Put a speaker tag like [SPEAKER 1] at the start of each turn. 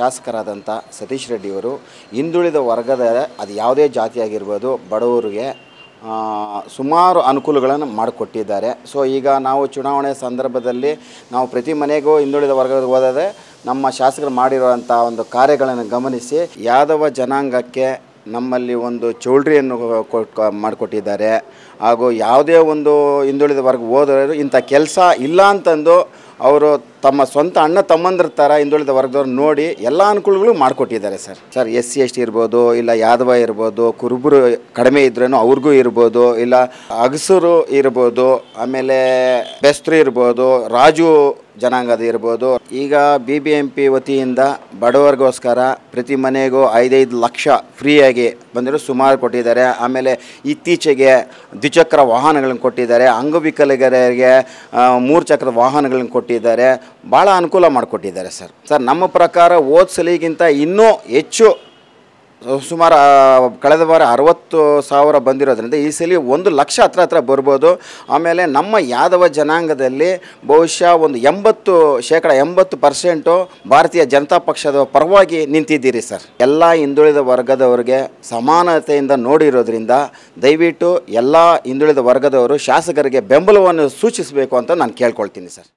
[SPEAKER 1] ಶಾಸಕರಾದಂಥ ಸತೀಶ್ ರೆಡ್ಡಿಯವರು ಹಿಂದುಳಿದ ವರ್ಗದ ಅದು ಯಾವುದೇ ಜಾತಿಯಾಗಿರ್ಬೋದು ಬಡವರಿಗೆ ಆ, ಸುಮಾರು ಅನುಕೂಲಗಳನ್ನು ಮಾಡಿಕೊಟ್ಟಿದ್ದಾರೆ ಸೊ ಈಗ ನಾವು ಚುನಾವಣೆ ಸಂದರ್ಭದಲ್ಲಿ ನಾವು ಪ್ರತಿ ಮನೆಗೂ ಹಿಂದುಳಿದ ವರ್ಗದ ಹೋದರೆ ನಮ್ಮ ಶಾಸಕರು ಮಾಡಿರುವಂಥ ಒಂದು ಕಾರ್ಯಗಳನ್ನು ಗಮನಿಸಿ ಯಾದವ ಜನಾಂಗಕ್ಕೆ ನಮ್ಮಲ್ಲಿ ಒಂದು ಚೌಲ್ಟ್ರಿಯನ್ನು ಕೊಟ್ ಮಾಡಿಕೊಟ್ಟಿದ್ದಾರೆ ಹಾಗೂ ಯಾವುದೇ ಒಂದು ಹಿಂದುಳಿದ ವರ್ಗ ಹೋದವರು ಇಂಥ ಕೆಲಸ ಇಲ್ಲ ಅಂತಂದು ಅವರು ತಮ್ಮ ಸ್ವಂತ ಅಣ್ಣ ತಮ್ಮಂದ್ರ ಥರ ಹಿಂದುಳಿದ ವರ್ಗದವ್ರು ನೋಡಿ ಎಲ್ಲ ಅನುಕೂಲಗಳು ಮಾಡಿಕೊಟ್ಟಿದ್ದಾರೆ sir sir S C S T ಇರ್ಬೋದು ಇಲ್ಲ ಯಾದವ ಇರ್ಬೋದು ಕುರುಬರು ಕಡಿಮೆ ಇದ್ರೂ ಅವ್ರಿಗೂ ಇರ್ಬೋದು ಇಲ್ಲ ಅಗಸರು ಇರ್ಬೋದು ಆಮೇಲೆ ಬೆಸ್ತ್ರು ಇರ್ಬೋದು ರಾಜು ಜನಾಂಗದ ಇರ್ಬೋದು ಈಗ ಬಿ ಬಿ ಎಂ ಪಿ ವತಿಯಿಂದ ಬಡವರಿಗೋಸ್ಕರ ಪ್ರತಿ ಮನೆಗೂ ಐದೈದು ಲಕ್ಷ ಫ್ರೀಯಾಗಿ ಬಂದಿರೋ ಸುಮಾರು ಕೊಟ್ಟಿದ್ದಾರೆ ಆಮೇಲೆ ಇತ್ತೀಚೆಗೆ ದ್ವಿಚಕ್ರ ವಾಹನಗಳನ್ನು ಕೊಟ್ಟಿದ್ದಾರೆ ಅಂಗವಿಕಲರಿಗೆ ಆ, ಮೂರು ಚಕ್ರದ ವಾಹನಗಳನ್ನು ಕೊಟ್ಟಿದ್ದಾರೆ ಭಾಳ ಅನುಕೂಲ ಮಾಡಿಕೊಟ್ಟಿದ್ದಾರೆ ಸರ್ ಸರ್ ನಮ್ಮ ಪ್ರಕಾರ ಹೋದ ಸಲಿಗಿಂತ ಇನ್ನೂ ಹೆಚ್ಚು ಸುಮಾರು ಆ, ಕಳೆದ ವಾರ ಅರವತ್ತು ಸಾವಿರ ಬಂದಿರೋದ್ರಿಂದ ಈ ಸಲ ಒಂದು ಲಕ್ಷ ಹತ್ರ ಹತ್ರ ಬರ್ಬೋದು ಆಮೇಲೆ ನಮ್ಮ ಯಾದವ ಜನಾಂಗದಲ್ಲಿ ಬಹುಶಃ ಒಂದು ಎಂಬತ್ತು ಶೇಕಡ ಎಂಬತ್ತು ಪರ್ಸೆಂಟು ಭಾರತೀಯ ಜನತಾ ಪಕ್ಷದ ಪರವಾಗಿ ನಿಂತಿದ್ದೀರಿ ಸರ್ ಎಲ್ಲ ಹಿಂದುಳಿದ ವರ್ಗದವರಿಗೆ ಸಮಾನತೆಯಿಂದ ನೋಡಿರೋದ್ರಿಂದ ದಯವಿಟ್ಟು ಎಲ್ಲ ಹಿಂದುಳಿದ ವರ್ಗದವರು ಶಾಸಕರಿಗೆ ಬೆಂಬಲವನ್ನು ಸೂಚಿಸಬೇಕು ಅಂತ ನಾನು ಕೇಳ್ಕೊಳ್ತೀನಿ ಸರ್